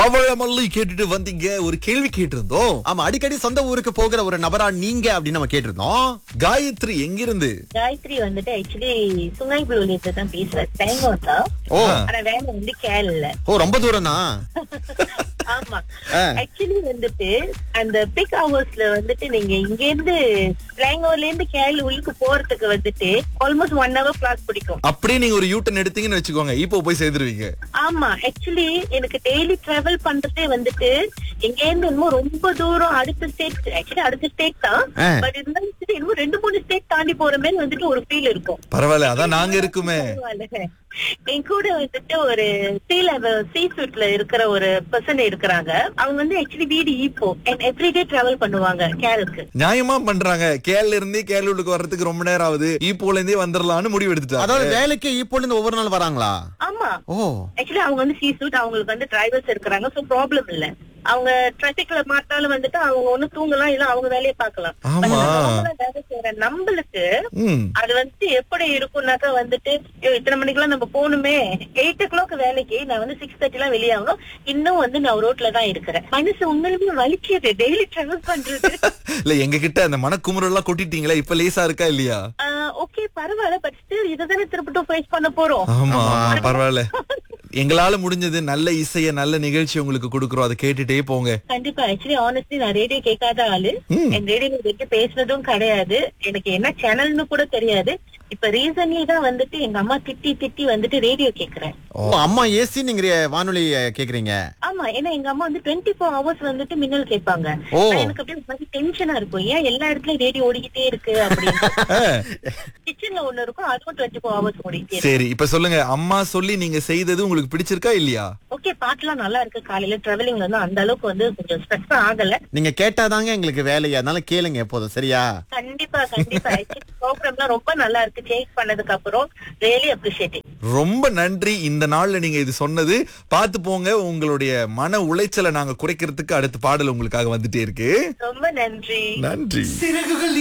பவழமல்லி கேட்டுட்டு வந்தீங்க ஒரு கேள்வி கேட்டிருந்தோம் ஆமா அடிக்கடி சொந்த ஊருக்கு போகிற ஒரு நபரா நீங்க அப்படின்னு நம்ம கேட்டிருந்தோம் காயத்ரி எங்கிருந்து காயத்ரி வந்துட்டு ஆக்சுவலி சுங்காய் புலூலியத்தை தான் பேசுறேன் தேங்காய் தான் ஓ ஆனா வேலை வந்து கேரள ஓ ரொம்ப தூரம் தான் ஆமா ஆ. ஆக்சுவலி வந்துட்டு அந்த பிக் ஹவர்ஸ்ல வந்துட்டு நீங்க இங்க இருந்து ஸ்லாங்கோர்ல இருந்து கேரள உள்ளுக்கு போறதுக்கு வந்துட்டு ஆல்மோஸ்ட் ஒன் ஹவர் கிளாஸ் பிடிக்கும் அப்படியே நீங்க ஒரு யூட்டன் எடுத்தீங்கன்னு வச்சுக்கோங்க இப்போ போய் சேர்ந்துருவீங்க ஆமா ஆக்சுவலி எனக்கு டெய்லி டிராவல் பண்றதே வந்துட்டு இங்க இருந்து இன்னும் ரொம்ப தூரம் அடுத்த ஸ்டேட் ஆக்சுவலி அடுத்த ஸ்டேட் தான் ஆ. பட் இருந்தாலும் சரி, இன்னும் ரெண்டு மூணு ஸ்டேட் தாண்டி போற மாதிரி வந்துட்டு ஒரு ஃபீல் இருக்கும் பரவாயில்ல அதான் நாங்க இருக்குமே பரவாயில்ல. என் கூட வந்துட்டு ஒரு சீ லெவல் சீ சூட்ல இருக்கிற ஒரு பர்சன் இருக்கிறாங்க அவங்க வந்து ஆக்சுவலி வீடு ஈப்போ அண்ட் எவ்ரிடே டிராவல் பண்ணுவாங்க கேரளுக்கு நியாயமா பண்றாங்க கேரள இருந்தே கேரளுக்கு வர்றதுக்கு ரொம்ப நேரம் ஆகுது ஈப்போல இருந்தே வந்துடலாம்னு முடிவு எடுத்துட்டாங்க அதாவது வேலைக்கு இப்போ இருந்து ஒவ்வொரு நாள் வராங்களா ஆமா ஓ ஆக்சுவலி அவங்க வந்து சீ சூட் அவங்களுக்கு வந்து டிரைவர்ஸ் இருக்கிறாங்க சோ ப்ராப்ளம் இல்ல அவங்க டிராபிக்ல மாட்டாலும் வந்துட்டு அவங்க ஒண்ணு தூங்கலாம் இல்ல அவங்க வேலையை பார்க்கலாம் ஆமா. But normal ஆ வேலை செய்யற நம்மளுக்கு ம் அது வந்து எப்படி இருக்கும்னாக்கா வந்துட்டு ஐயோ, இத்தனை மணிக்கெல்லாம் நம்ம போகணுமே எயிட் ஓ கிளாக் வேலைக்கு நான் வந்து சிக்ஸ் தேர்ட்டி எல்லாம் வெளியாகணும் இன்னும் வந்து நான் ரோட்ல தான் இருக்கிறேன் மனசு உண்மையிலுமே வலிக்குது டெய்லி டிராவல் பண்றது இல்ல எங்க கிட்ட அந்த மனக்குமுறல் எல்லாம் கொட்டிட்டீங்களா இப்ப லேசா இருக்கா இல்லையா ஓகே பரவாயில்ல பட் ஸ்டில் இதுதானே திருப்பட்டும் ஃபேஸ் பண்ண போறோம் ஆமா பரவாயில்ல எங்களால முடிஞ்சது நல்ல இசைய நல்ல நிகழ்ச்சி உங்களுக்கு கொடுக்குறோம் அதை கேட்டுட்டே போங்க கண்டிப்பா ஆக்சுவலி ஆனஸ்ட்லி நான் ரேடியோ கேட்காத ஆளு ம். என் ரேடியோ கேட்டு பேசுனதும் கிடையாது எனக்கு என்ன சேனல்னு கூட தெரியாது இப்ப ரீசன்லி தான் வந்துட்டு எங்க அம்மா திட்டி திட்டி வந்துட்டு ரேடியோ கேக்குறேன் ஓ அம்மா ஏசி நீங்க வானொலி அஹ், கேக்குறீங்க ஆமா ஏன்னா எங்க அம்மா வந்து டுவெண்ட்டி ஃபோர் ஹவர்ஸ் வந்துட்டு மின்னல் கேட்பாங்க ஓ. நான் எனக்கு அப்படியே மாதிரி டென்ஷனா இருக்கும் ஏன் எல்லா இடத்துலயும் ரேடியோ ஓடிக்கிட்டே இருக்கு அப்படின்னு கிச்சன்ல ஒண்ணு இருக்கும் அதுவும் டுவெண்ட்டி ஃபோர் ஹவர்ஸ் ஓடிக்கிட்டே இருக்கு சரி இப்ப சொல்லுங்க அம்மா சொல்லி நீங்க செய்தது உங்களுக்கு பிடிச்சிருக்கா இல்லையா ஓகே பாட்டுலாம் நல்லா இருக்கு காலையில டிராவலிங்ல வந்து அந்த அளவுக்கு வந்து கொஞ்சம் ஸ்ட்ரெஸ் ஆகல நீங்க கேட்டாதாங்க எங்களுக்கு வேலையா அதனால கேளுங்க எப்போதும் சரியா கண்டிப்பா கண்டிப்பா ப்ரோக்ராம்லாம் ரொம்ப நல்லா இருக்கு சேஞ்ச் பண்ணதுக்கு அப்புறம் ரியலி அப்ரிஷியேட்டிங் ரொம்ப நன்றி இந்த நாள்ல நீங்க இது சொன்னது பார்த்து போங்க உங்களுடைய மன உளைச்சலை நாங்க குறைக்கிறதுக்கு அடுத்த பாடல் உங்களுக்காக வந்துட்டே இருக்கு ரொம்ப நன்றி நன்றி சிறகுகள்